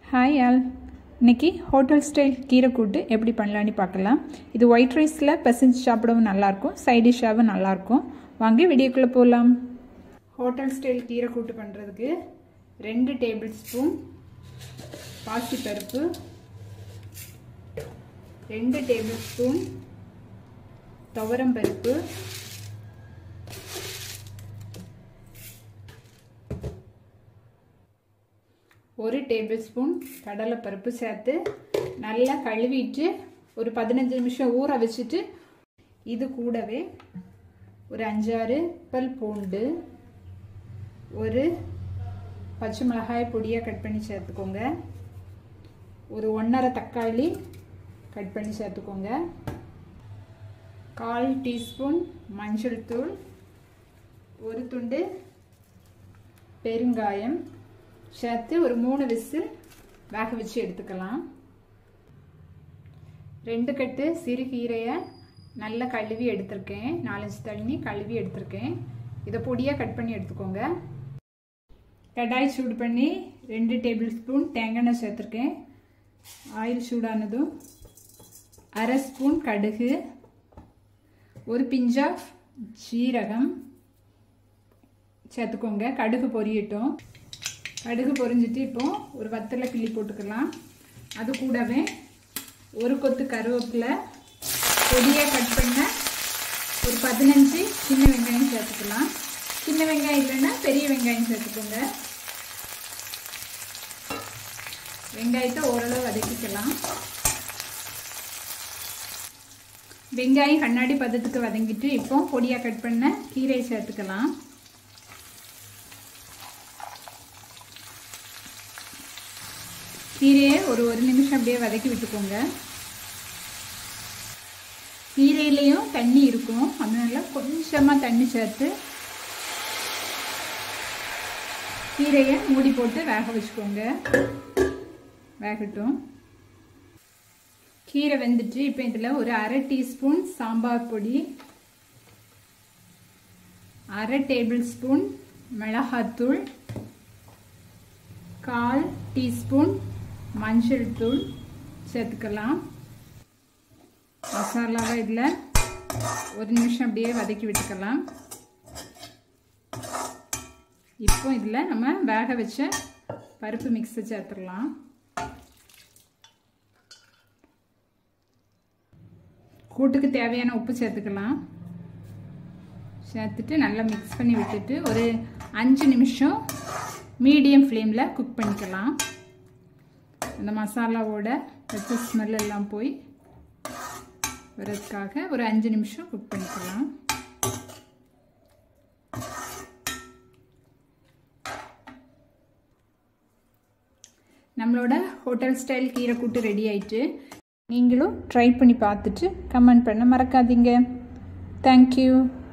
hi all இன்னைக்கு hotel style கீரை கூட்டு எப்படி பண்ணலான்னு பார்க்கலாம் இது ஒயிட் ரைஸில் பசஞ்சு சாப்பிடவும் நல்லாயிருக்கும் சைட் டிஷ்ஷாகவும் நல்லாயிருக்கும் வாங்க வீடியோக்குள்ளே போகலாம் ஹோட்டல் ஸ்டைல் கீரை கூட்டு பண்ணுறதுக்கு ரெண்டு டேபிள் ஸ்பூன் பாசிப்பருப்பு ரெண்டு டேபிள் ஸ்பூன் துவரம் பருப்பு ஒரு டேபிள் ஸ்பூன் கடலைப்பருப்பு சேர்த்து நல்லா கழுவிட்டு ஒரு பதினஞ்சு நிமிஷம் ஊற வச்சுட்டு இது கூடவே ஒரு அஞ்சாறு பல் பூண்டு ஒரு பச்சை மிளகாய் பொடியாக கட் பண்ணி சேர்த்துக்கோங்க ஒரு ஒன்றரை தக்காளி கட் பண்ணி சேர்த்துக்கோங்க கால் டீஸ்பூன் மஞ்சள் தூள் ஒரு துண்டு பெருங்காயம் சேர்த்து ஒரு மூணு விசில் வேக வச்சு எடுத்துக்கலாம் ரெண்டு கட்டு சிறுகீரையை நல்லா கழுவி எடுத்திருக்கேன் நாலஞ்சு தண்ணி கழுவி எடுத்திருக்கேன் இதை பொடியாக கட் பண்ணி எடுத்துக்கோங்க கடாய் சூடு பண்ணி ரெண்டு டேபிள் ஸ்பூன் தேங்காய் எண்ணெய் சேர்த்துருக்கேன் ஆயில் சூடானதும் அரை ஸ்பூன் கடுகு ஒரு பிஞ்ச் ஆஃப் ஜீரகம் சேர்த்துக்கோங்க கடுகு பொரியட்டும் கடுகு பொரிஞ்சிட்டு இப்போ ஒரு வத்தலை கிள்ளி போட்டுக்கலாம் அது கூடவே ஒரு கொத்து கருவேப்பிலை பொடியாக கட் பண்ண ஒரு பதினஞ்சு சின்ன வெங்காயம் சேர்த்துக்கலாம் சின்ன வெங்காயம் இல்லைன்னா பெரிய வெங்காயம் சேர்த்துக்கோங்க வெங்காயத்தை ஓரளவு வதக்கிக்கலாம் வெங்காயம் கண்ணாடி பதத்துக்கு வதங்கிட்டு இப்போ பொடியாக கட் பண்ண கீரையை சேர்த்துக்கலாம் கீரையை ஒரு ஒரு நிமிஷம் அப்படியே வதக்கி விட்டுக்கோங்க கீரையிலையும் தண்ணி இருக்கும் அதனால கொஞ்சமாக தண்ணி சேர்த்து கீரையை மூடி போட்டு வேக வச்சுக்கோங்க வேகட்டும் கீரை வெந்துட்டு இப்போ இதில் ஒரு அரை டீஸ்பூன் சாம்பார் பொடி அரை டேபிள் ஸ்பூன் மிளகாத்தூள் கால் டீஸ்பூன் மஞ்சள் தூள் சேர்த்துக்கலாம் மசாலாவை இதில் ஒரு நிமிஷம் அப்படியே வதக்கி விட்டுக்கலாம் இப்போ இதில் நம்ம வேக வச்ச பருப்பு மிக்ஸை சேர்த்துடலாம் கூட்டுக்கு தேவையான உப்பு சேர்த்துக்கலாம் சேர்த்துட்டு நல்லா மிக்ஸ் பண்ணி விட்டுட்டு ஒரு அஞ்சு நிமிஷம் மீடியம் ஃப்ளேமில் குக் பண்ணிக்கலாம் அந்த மசாலாவோட பச்சை ஸ்மெல் எல்லாம் போய் வரதுக்காக ஒரு அஞ்சு நிமிஷம் குக் பண்ணிக்கலாம் நம்மளோட ஹோட்டல் ஸ்டைல் கீரை கூட்டு ரெடி ஆயிட்டு நீங்களும் ட்ரை பண்ணி பார்த்துட்டு கமெண்ட் பண்ண மறக்காதீங்க தேங்க்யூ